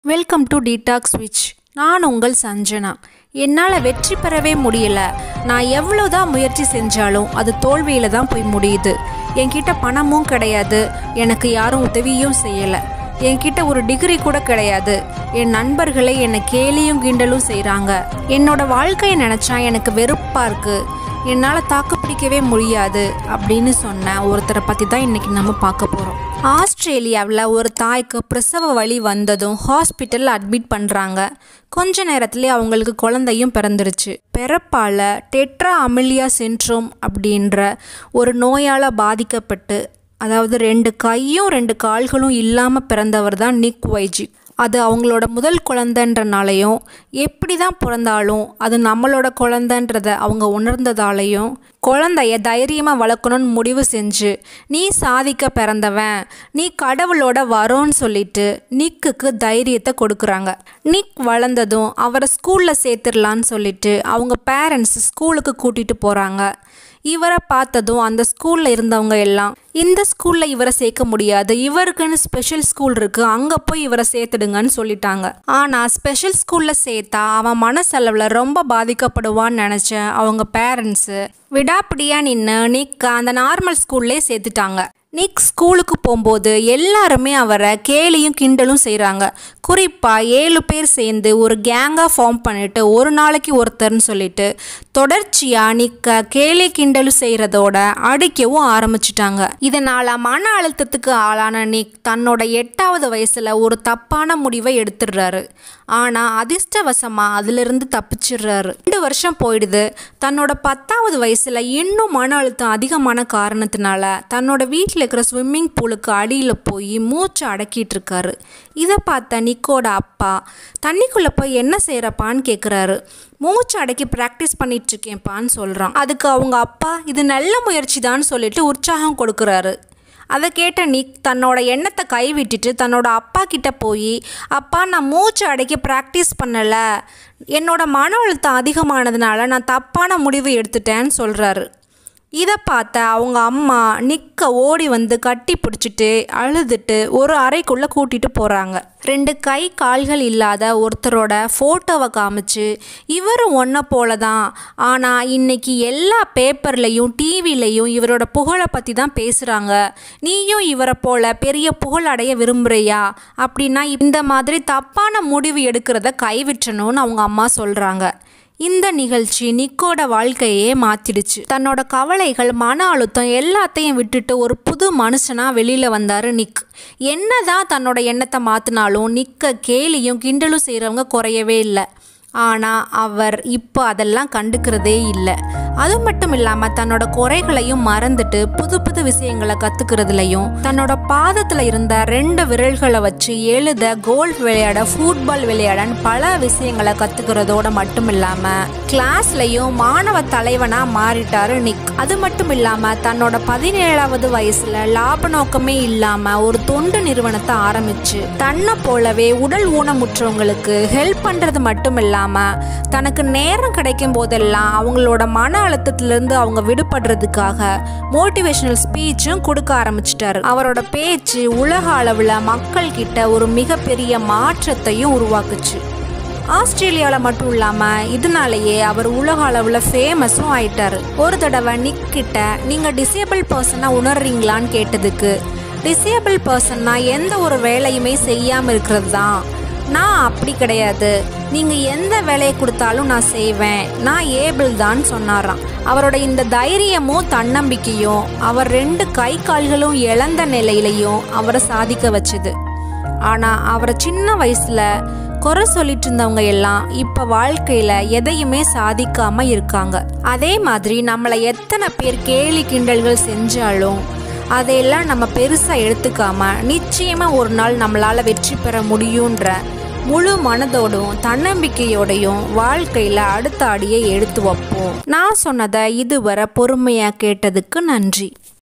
welcome to டீடாக் ஸ்விட்ச் நான் உங்கள் சஞ்சனா என்னால் வெற்றி பெறவே முடியல நான் எவ்வளோதான் முயற்சி செஞ்சாலும் அது தோல்வியில் தான் போய் முடியுது என்கிட்ட பணமும் கிடையாது எனக்கு யாரும் உதவியும் செய்யலை என்கிட்ட ஒரு டிகிரி கூட கிடையாது என் நண்பர்களை என்னை கேலியும் கிண்டலும் செய்கிறாங்க என்னோட வாழ்க்கையை நினச்சா எனக்கு வெறுப்பாக இருக்குது என்னால் தாக்கு பிடிக்கவே முடியாது அப்படின்னு சொன்ன ஒருத்தரை பற்றி தான் இன்றைக்கி நம்ம பார்க்க போகிறோம் ஆஸ்திரேலியாவில் ஒரு தாய்க்கு பிரசவ வலி வந்ததும் ஹாஸ்பிட்டலில் அட்மிட் பண்ணுறாங்க கொஞ்ச நேரத்துலேயே அவங்களுக்கு குழந்தையும் பிறந்துருச்சு பிறப்பால் டெட்ரா அமிலியா சின்ட்ரோம் அப்படின்ற ஒரு நோயால் பாதிக்கப்பட்டு அதாவது ரெண்டு கையும் ரெண்டு கால்களும் இல்லாமல் பிறந்தவர் தான் நிக் வைஜி அது அவங்களோட முதல் குழந்தைன்றனாலையும் எப்படி தான் பிறந்தாலும் அது நம்மளோட குழந்தைன்றத அவங்க உணர்ந்ததாலையும் குழந்தைய தைரியமாக வளர்க்கணும்னு முடிவு செஞ்சு நீ சாதிக்க பிறந்தவன் நீ கடவுளோட வரோன்னு சொல்லிட்டு நிக்குக்கு தைரியத்தை கொடுக்குறாங்க நிக் வளர்ந்ததும் அவரை ஸ்கூலில் சேர்த்துடலான்னு சொல்லிட்டு அவங்க பேரண்ட்ஸ் ஸ்கூலுக்கு கூட்டிகிட்டு போகிறாங்க இவரை பார்த்ததும் அந்த ஸ்கூலில் இருந்தவங்க எல்லாம் இந்த ஸ்கூலில் இவரை சேர்க்க முடியாது இவருக்குன்னு ஸ்பெஷல் ஸ்கூல் இருக்குது அங்கே போய் இவரை சேர்த்துடுங்கன்னு சொல்லிட்டாங்க ஆனால் ஸ்பெஷல் ஸ்கூலில் சேர்த்தா அவன் மனசளவில் ரொம்ப பாதிக்கப்படுவான்னு நினச்ச அவங்க பேரண்ட்ஸு விடாப்பிடியாக நின்று நிக் அந்த நார்மல் ஸ்கூல்லே சேர்த்துட்டாங்க நிக் ஸ்கூலுக்கு போகும்போது எல்லாருமே அவரை கேலியும் கிண்டலும் செய்கிறாங்க குறிப்பாக ஏழு பேர் சேர்ந்து ஒரு கேங்காக ஃபார்ம் பண்ணிட்டு ஒரு நாளைக்கு ஒருத்தர்னு சொல்லிட்டு தொடர்ச்சியாக நிக்க கேலி கிண்டலும் செய்கிறதோட அடிக்கவும் ஆரம்பிச்சிட்டாங்க இதனால் மன அழுத்தத்துக்கு ஆளான நிக் தன்னோட எட்டாவது வயசில் ஒரு தப்பான முடிவை எடுத்துடுறாரு ஆனால் அதிர்ஷ்டவசமாக அதிலிருந்து தப்பிச்சிடுறாரு ரெண்டு வருஷம் போயிடுது தன்னோட பத்தாவது வயசில் இன்னும் மன அழுத்தம் அதிகமான காரணத்தினால தன்னோட வீட்டில் இருக்கிற ஸ்விம்மிங் பூலுக்கு அடியில் போய் மூச்சு அடக்கிட்டு இருக்காரு இதை பார்த்த நிக்கோட அப்பா தண்ணிக்குள்ளே போய் என்ன செய்கிறப்பான்னு கேட்குறாரு மூச்சு அடக்கி ப்ராக்டிஸ் பண்ணிட்டு இருக்கேன்ப்பான்னு சொல்கிறான் அதுக்கு அவங்க அப்பா இது நல்ல முயற்சி தான் சொல்லிட்டு உற்சாகம் கொடுக்குறாரு அதை கேட்ட நிக் தன்னோட எண்ணத்தை கைவிட்டுட்டு தன்னோட அப்பா கிட்ட போய் அப்பா நான் மூச்சு அடக்கி ப்ராக்டிஸ் பண்ணலை என்னோட மன அழுத்தம் அதிகமானதுனால நான் தப்பான முடிவு எடுத்துட்டேன்னு சொல்கிறாரு இதை பார்த்த அவங்க அம்மா நிக்க ஓடி வந்து கட்டி பிடிச்சிட்டு அழுதுட்டு ஒரு அறைக்குள்ளே கூட்டிகிட்டு போகிறாங்க ரெண்டு கை கால்கள் இல்லாத ஒருத்தரோட ஃபோட்டோவை காமிச்சு இவரும் ஒன்றை போல தான் ஆனால் இன்னைக்கு எல்லா பேப்பர்லேயும் டிவிலையும் இவரோட புகழை பற்றி தான் பேசுகிறாங்க நீயும் இவரை போல பெரிய புகழ் அடைய விரும்புகிறியா அப்படின்னா இந்த மாதிரி தப்பான முடிவு எடுக்கிறத கைவிட்டணும்னு அவங்க அம்மா சொல்கிறாங்க இந்த நிகழ்ச்சி நிக்கோட வாழ்க்கையே மாத்திடுச்சு தன்னோட கவலைகள் மன அழுத்தம் எல்லாத்தையும் விட்டுட்டு ஒரு புது மனுஷனா வெளியில வந்தாரு நிக் என்னதான் தன்னோட எண்ணத்தை மாத்தினாலும் நிக்க கேலியும் கிண்டலும் செய்கிறவங்க குறையவே இல்லை ஆனால் அவர் இப்போ அதெல்லாம் கண்டுக்கிறதே இல்லை அது மட்டும் இல்லாமல் தன்னோட குறைகளையும் மறந்துட்டு புது புது விஷயங்களை கற்றுக்கிறதுலையும் தன்னோட பாதத்தில் இருந்த ரெண்டு விரல்களை வச்சு எழுத கோல்ஃப் விளையாட ஃபுட்பால் விளையாடன்னு பல விஷயங்களை கற்றுக்கிறதோட மட்டும் இல்லாமல் கிளாஸ்லையும் மாணவ தலைவனாக மாறிட்டாரு நிக் அது மட்டும் இல்லாமல் தன்னோட பதினேழாவது வயசில் லாப நோக்கமே இல்லாமல் ஒரு தொண்டு நிறுவனத்தை ஆரம்பிச்சு தன்னை போலவே உடல் ஊனமுற்றவங்களுக்கு ஹெல்ப் பண்ணுறது மட்டும் இல்லாமல் தனக்கு நேரம் கிடைக்கும் போதெல்லாம் அவங்களோட மன அழுத்தத்திலிருந்து அவங்க விடுபடுறதுக்காக மோட்டிவேஷனல் ஸ்பீச்சும் கொடுக்க ஆரம்பிச்சிட்டாரு அவரோட பேச்சு உலக அளவில் மக்கள் கிட்ட ஒரு மிகப்பெரிய மாற்றத்தையும் உருவாக்குச்சு ஆஸ்திரேலியாவில் மட்டும் இல்லாமல் இதனாலேயே அவர் உலக அளவில் ஃபேமஸும் ஆயிட்டாரு ஒரு தடவை நிக் கிட்ட நீங்கள் டிசேபிள் பர்சனாக உணர்றீங்களான்னு கேட்டதுக்கு டிசேபிள் பர்சன்னா எந்த ஒரு வேலையுமே செய்யாமல் இருக்கிறது தான் நான் அப்படி கிடையாது நீங்கள் எந்த வேலையை கொடுத்தாலும் நான் செய்வேன் நான் ஏபிள் தான் சொன்னாராம் அவரோட இந்த தைரியமும் தன்னம்பிக்கையும் அவர் ரெண்டு கை கால்களும் இழந்த நிலையிலையும் அவரை சாதிக்க வச்சுது ஆனால் அவரை சின்ன வயசில் குறை சொல்லிட்டு இருந்தவங்க எல்லாம் இப்போ வாழ்க்கையில் எதையுமே சாதிக்காம இருக்காங்க அதே மாதிரி நம்மளை எத்தனை பேர் கேலி கிண்டல்கள் செஞ்சாலும் அதையெல்லாம் நம்ம பெருசாக எடுத்துக்காம நிச்சயமாக ஒரு நாள் நம்மளால் வெற்றி பெற முடியுன்ற முழு மனதோடும் தன்னம்பிக்கையோடையும் வாழ்க்கையில் அடுத்த அடியை எடுத்து வைப்போம் நான் சொன்னதை இதுவரை பொறுமையாக கேட்டதுக்கு நன்றி